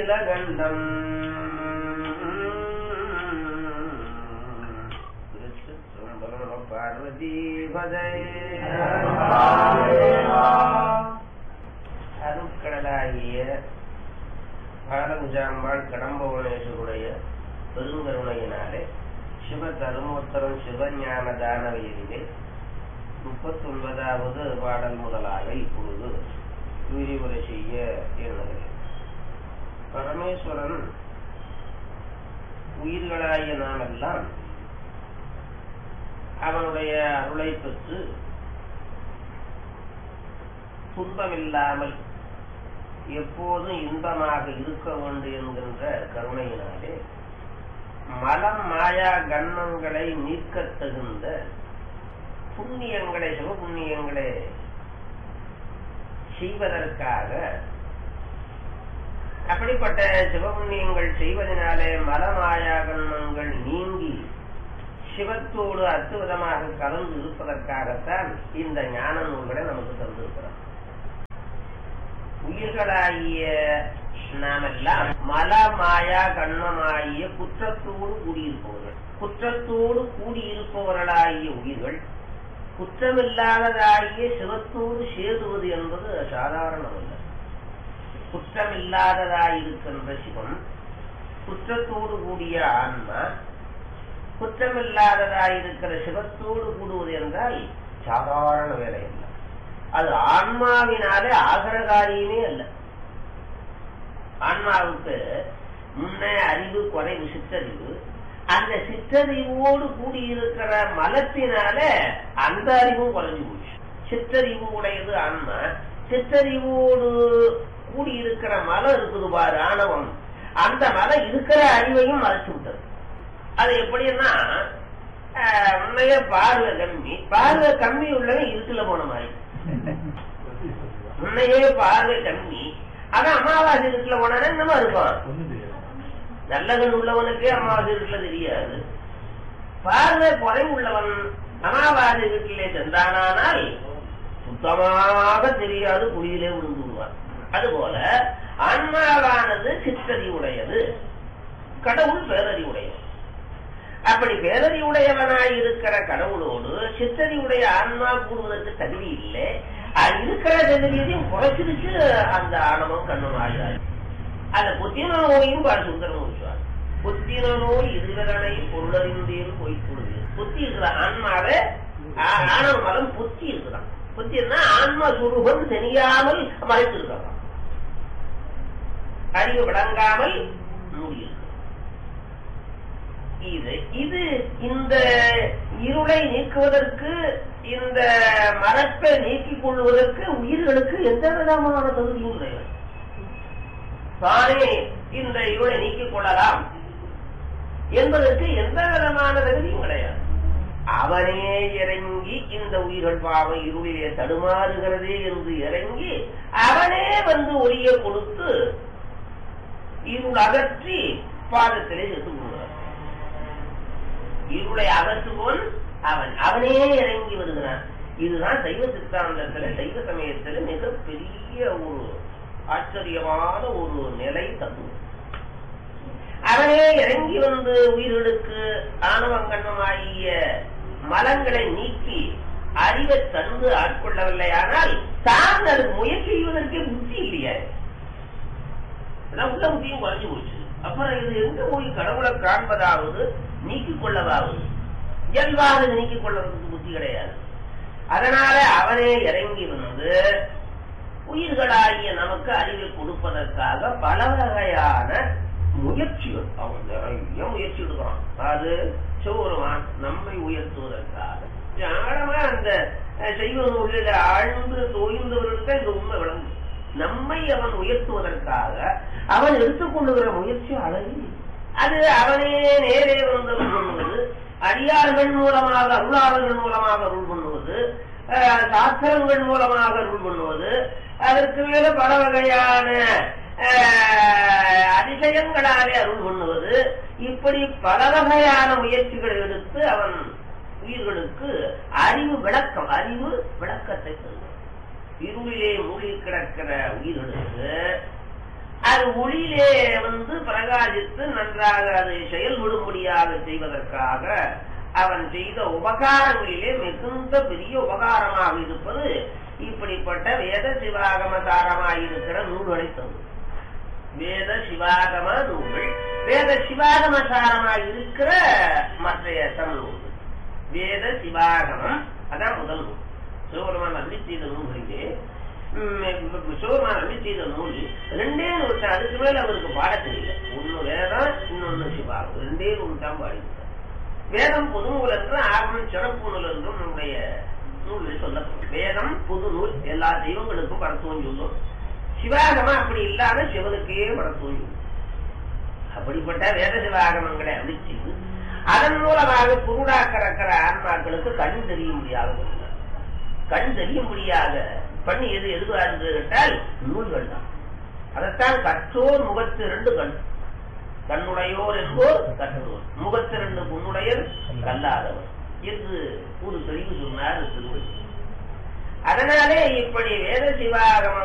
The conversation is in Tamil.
நீலகண்டம் பார்வதி அருட்கடலாகிய பாலகுஜாம்பாள் கடம்பவனேஸ்வருடைய பெருங்கருணையினாலே சிவ தருமோத்தரம் சிவஞான தானவையிலே முப்பத்தி ஒன்பதாவது பாடல் முதலாக இப்பொழுது விரிவுரை செய்ய எண்ணுகிறேன் பரமேஸ்வரன் உயிர்களாகிய நாமெல்லாம் அவனுடைய அருளை பெற்று துன்பமில்லாமல் எப்போதும் இன்பமாக இருக்க வேண்டும் என்கின்ற கருணையினாலே மலம் மாயா கண்மங்களை நீக்கத் தகுந்த புண்ணியங்களை சிவபுண்ணியங்களை செய்வதற்காக அப்படிப்பட்ட சிவபுண்ணியங்கள் செய்வதனாலே மலமாயா கண்மங்கள் நீங்கி சிவத்தோடு அற்புதமாக கலந்து இருப்பதற்காகத்தான் இந்த ஞான நூல்களை நமக்கு தந்திருக்கிறார் உயிர்களாகிய நாமெல்லாம் மலமாயா கண்மமாகிய குற்றத்தோடு கூடியிருப்பவர்கள் குற்றத்தோடு கூடியிருப்பவர்களாகிய உயிர்கள் குற்றமில்லாததாகிய சிவத்தோடு சேருவது என்பது சாதாரணமல்ல குற்றமில்லாததாயிருக்கின்ற சிவம் குற்றத்தோடு கூடிய ஆன்மா குற்றமில்லாததாயிருக்கிற சிவத்தோடு கூடுவது என்றால் சாதாரண வேலை அல்ல அது ஆன்மாவினாலே ஆகிற காரியமே அல்ல ஆன்மாவுக்கு முன்னே அறிவு குறைவு சிற்றறிவு அந்த சிற்றறிவோடு கூடியிருக்கிற மலத்தினால அந்த அறிவும் குறைஞ்சு போச்சு சிற்றறிவு உடையது ஆன்மா சிற்றறிவோடு கூடியிருக்கிற மலம் இருக்குது பாரு ஆணவம் அந்த மலம் இருக்கிற அறிவையும் மறைச்சு விட்டது அது எப்படின்னா உண்மைய பார்வை கம்மி பார்வை கம்மி உள்ளவன் இருட்டுல போன மாதிரி உண்மையே பார்வை கம்மி அதான் அமாவாசை இருட்டுல போனா என்னமா இருப்பான் நல்ல கண் உள்ளவனுக்கே அமாவாசை இருட்டுல தெரியாது பார்வை குறைவு உள்ளவன் அமாவாசை வீட்டிலே சென்றானால் சுத்தமாக தெரியாது குழியிலே விழுந்து விடுவான் அதுபோல ஆன்மாவானது சிற்றறிவுடையது கடவுள் பேரறிவுடையது அப்படி பேரறிவுடையவனாய் இருக்கிற கடவுளோடு சித்தறிவுடைய ஆன்மா கூடுவதற்கு தகுதி இல்லை அது இருக்கிற தகுதியையும் குறைச்சிருச்சு அந்த ஆணவம் கண்ணும் ஆகிறார் அந்த புத்தின நோயும் பாடு சுந்தரம் வச்சுவார் புத்தின நோய் இருவரனை பொருளறிந்தேன் போய்க்கூடுது புத்தி இருக்கிற ஆன்மாவே ஆணவ மலம் புத்தி இருக்கிறான் புத்தினா ஆன்ம சுரூபம் தெரியாமல் மறைத்திருக்கிறான் அறிவு விளங்காமல் மூடியிருக்கிறான் இது இது இந்த இருளை நீக்குவதற்கு இந்த மரப்பை நீக்கிக் கொள்வதற்கு உயிர்களுக்கு எந்த விதமான தகுதியும் கிடையாது தானே இந்த இருளை நீக்கிக் கொள்ளலாம் என்பதற்கு எந்த விதமான தகுதியும் கிடையாது அவனே இறங்கி இந்த உயிர்கள் பாவம் இருளிலே தடுமாறுகிறதே என்று இறங்கி அவனே வந்து ஒளிய கொடுத்து இருள் அகற்றி பாதத்திலே செத்து கொள்கிறார் இருளை அகற்றுவோன் அவன் அவனே இறங்கி வருகிறான் இதுதான் சைவ சித்தாந்தத்துல சைவ சமயத்துல மிகப்பெரிய ஒரு ஆச்சரியமான ஒரு நிலை தத்துவம் அவனே இறங்கி வந்து உயிர்களுக்கு ஆணவங்கண்ணமாகிய மலங்களை நீக்கி அறிவை தந்து ஆட்கொள்ளவில்லையானால் தான் அதுக்கு முயற்சி செய்வதற்கே புத்தி இல்லையா உள்ள புத்தியும் குறைஞ்சு போச்சு அப்புறம் இது எங்க போய் கடவுளை காண்பதாவது நீக்கிக் கொள்ளவாவது இயல்பாக நீக்கிக் கொள்வதற்கு புத்தி கிடையாது அதனால அவனே இறங்கி வந்து உயிர்களாகிய நமக்கு அறிவை கொடுப்பதற்காக பல வகையான முயற்சிகள் அவன் நிறைய முயற்சி எடுக்கிறான் அது சிவபெருமான் நம்மை உயர்த்துவதற்காக ஆழமா அந்த செய்வ நூலில் ஆழ்ந்து தோய்ந்தவர்களுக்கு இந்த உண்மை விளங்கும் நம்மை அவன் உயர்த்துவதற்காக அவன் எடுத்துக்கொள்ளுகிற முயற்சி அழகி அது அவனே நேரே வந்து பண்ணுவது அடியார்கள் மூலமாக அருளாளர்கள் மூலமாக அருள் பண்ணுவது சாஸ்திரங்கள் மூலமாக அருள் பண்ணுவது அதற்கு மேல பல வகையான அதிசயங்களாலே அருள் பண்ணுவது இப்படி பல வகையான முயற்சிகள் எடுத்து அவன் உயிர்களுக்கு அறிவு விளக்கம் அறிவு விளக்கத்தை தருவான் இருளிலே மூழ்கி கிடக்கிற உயிர்களுக்கு அது ஒளியிலே வந்து பிரகாசித்து நன்றாக அதை செயல்படும்படியாக செய்வதற்காக அவன் செய்த உபகாரங்களிலே மிகுந்த பெரிய உபகாரமாக இருப்பது இப்படிப்பட்ட வேத சிவாகம சாரமாயிருக்கிற நூல்களை தந்து வேத சிவாகம நூல்கள் வேத சிவாகம சாரமாய் இருக்கிற மற்றைய தமிழ் நூல்கள் வேத சிவாகமம் அதான் முதல் நூல் சிவபெருமான் அருளி செய்த நூல்களிலே உம், சிவபெருமான் அருளி செய்த நூல் ரெண்டே நூல் தான் அதுக்கு மேல அவருக்கு பாட தெரியல ஒண்ணு வேதம் இன்னொன்னு சிவாகம் ரெண்டே நூல் தான் பாடியிருக்கார் வேதம் பொது நூல் என்று ஆகமம் சிறப்பு நூல் என்றும் நம்முடைய நூலில் சொல்லப்படும் வேதம் புது நூல் எல்லா தெய்வங்களுக்கும் படத்துவம் சொல்லும் சிவாகமம் அப்படி இல்லாத சிவனுக்கே படத்துவம் சொல்லும் அப்படிப்பட்ட வேத சிவாகமங்களை அருளி செய்து அதன் மூலமாக குருடா கிடக்கிற ஆன்மாக்களுக்கு கண் தெரிய முடியாத பண்ணினார். கண் தெரிய முடியாத பண்ணி எது எதுவா என்று கேட்டால் நூல்கள் தான் அதைத்தான் கற்றோர் முகத்து இரண்டு கண் கண்ணுடையோர் என்போர் கற்றோர் முகத்து இரண்டு புண்ணுடையர் கல்லாதவர் என்று ஒரு தெளிவு சொன்னார் திருவள்ளுவர் அதனாலே இப்படி வேத சிவாகமம்